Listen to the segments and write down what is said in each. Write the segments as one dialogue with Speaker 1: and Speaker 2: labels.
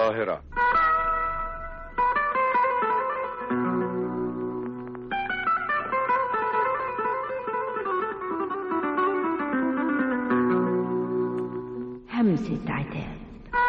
Speaker 1: القاهرة
Speaker 2: همسة عتاب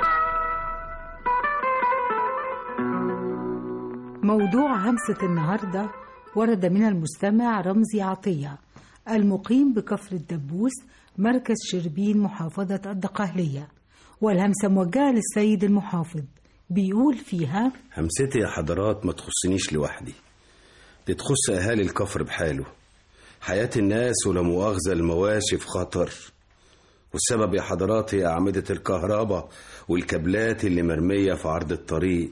Speaker 3: موضوع همسة النهاردة ورد من المستمع رمزي عطية المقيم بكفر الدبوس مركز شربين محافظة الدقهلية والهمسة موجهة للسيد المحافظ بيقول فيها
Speaker 4: همستي يا حضرات ما تخصنيش لوحدي دي تخص أهالي الكفر بحاله حياة الناس ولا مؤاخذة المواشي في خطر والسبب يا حضرات هي أعمدة الكهرباء والكابلات اللي مرمية في عرض الطريق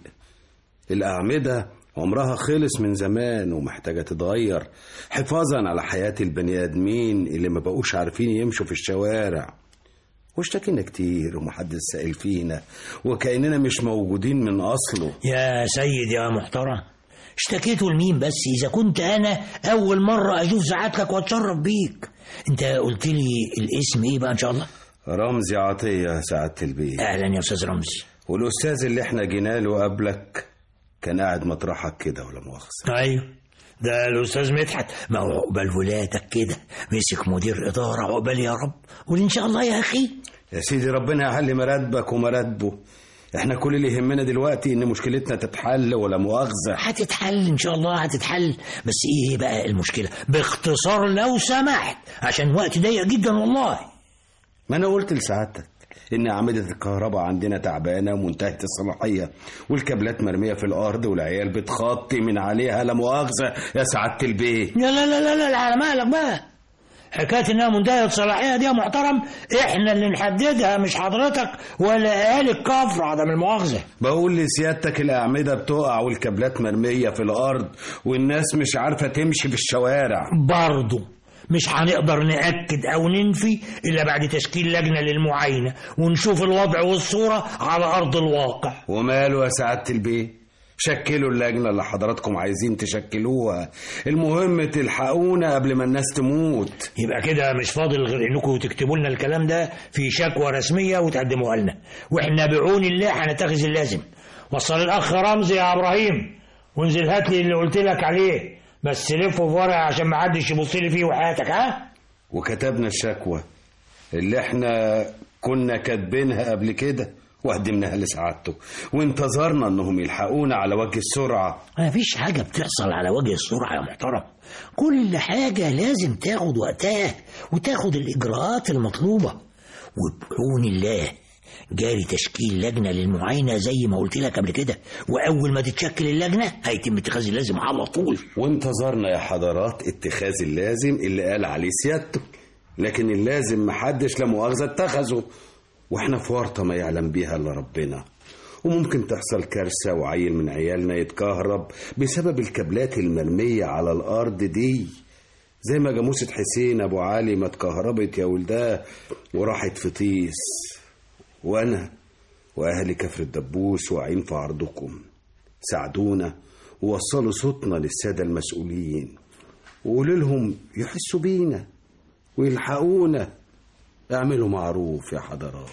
Speaker 4: الأعمدة عمرها خلص من زمان ومحتاجة تتغير حفاظا على حياة البني آدمين اللي ما بقوش عارفين يمشوا في الشوارع واشتكينا كتير ومحدش سائل فينا وكأننا مش موجودين من أصله
Speaker 5: يا سيد يا محترم اشتكيته لمين بس إذا كنت أنا أول مرة أشوف سعادتك وأتشرف بيك أنت قلت لي الاسم إيه بقى إن شاء الله
Speaker 4: رمزي عطية سعادة البيت
Speaker 5: أهلا يا أستاذ رمزي
Speaker 4: والأستاذ اللي احنا جينا له قبلك كان قاعد مطرحك كده ولا مؤاخذة
Speaker 5: أيوه ده الأستاذ مدحت ما هو عقبال ولادك كده مسك مدير إدارة عقبال يا رب قول إن شاء الله يا أخي
Speaker 4: يا سيدي ربنا يعلي مراتبك ومراتبه احنا كل اللي يهمنا دلوقتي ان مشكلتنا تتحل ولا مؤاخذة
Speaker 5: هتتحل إن شاء الله هتتحل بس إيه بقى المشكلة باختصار لو سمحت عشان وقت ضيق جدا والله
Speaker 4: ما انا قلت لسعادتك ان اعمدة الكهرباء عندنا تعبانة ومنتهية الصلاحية والكابلات مرمية في الارض والعيال بتخطي من عليها لا مؤاخذة يا سعادة البيت
Speaker 5: لا لا لا لا لا, لا على مالك بقى حكاية انها منتهية الصلاحية دي يا محترم احنا اللي نحددها مش حضرتك ولا اهالي الكفر عدم المؤاخذة
Speaker 4: بقول لسيادتك الأعمدة بتقع والكابلات مرمية في الأرض والناس مش عارفة تمشي في الشوارع
Speaker 5: برضه مش هنقدر نأكد أو ننفي إلا بعد تشكيل لجنة للمعاينة ونشوف الوضع والصورة على أرض الواقع
Speaker 4: وماله يا سعادة البيت شكلوا اللجنة اللي حضراتكم عايزين تشكلوها المهم تلحقونا قبل ما الناس تموت
Speaker 5: يبقى كده مش فاضل غير انكم تكتبوا لنا الكلام ده في شكوى رسمية وتقدموها لنا واحنا بعون الله هنتخذ اللازم وصل الأخ رمزي يا إبراهيم وانزل هات لي اللي قلت لك عليه بس لفه في ورقة عشان ما حدش يبص لي فيه وحياتك ها
Speaker 4: وكتبنا الشكوى اللي احنا كنا كاتبينها قبل كده وقدمناها لسعادته وانتظرنا انهم يلحقونا على وجه السرعة
Speaker 5: ما فيش حاجة بتحصل على وجه السرعة يا محترم كل حاجة لازم تاخد وقتها وتاخد الإجراءات المطلوبة وبعون الله جاري تشكيل لجنة للمعاينة زي ما قلت لك قبل كده وأول ما تتشكل اللجنة هيتم اتخاذ اللازم على طول
Speaker 4: وانتظرنا يا حضرات اتخاذ اللازم اللي قال عليه سيادته لكن اللازم محدش لا مؤاخذة اتخذه واحنا في ورطة ما يعلم بيها الا ربنا وممكن تحصل كارثة وعيل من عيالنا يتكهرب بسبب الكابلات المرمية على الأرض دي زي ما جاموسة حسين أبو علي ما اتكهربت يا ولداه وراحت في طيس وأنا وأهل كفر الدبوس واقعين في عرضكم ساعدونا ووصلوا صوتنا للسادة المسؤولين وقولوا لهم يحسوا بينا ويلحقونا اعملوا معروف يا حضرات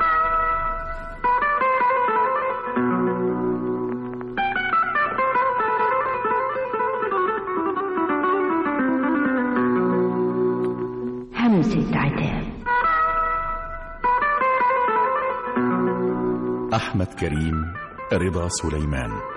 Speaker 2: همسة عتاب
Speaker 6: أحمد كريم رضا سليمان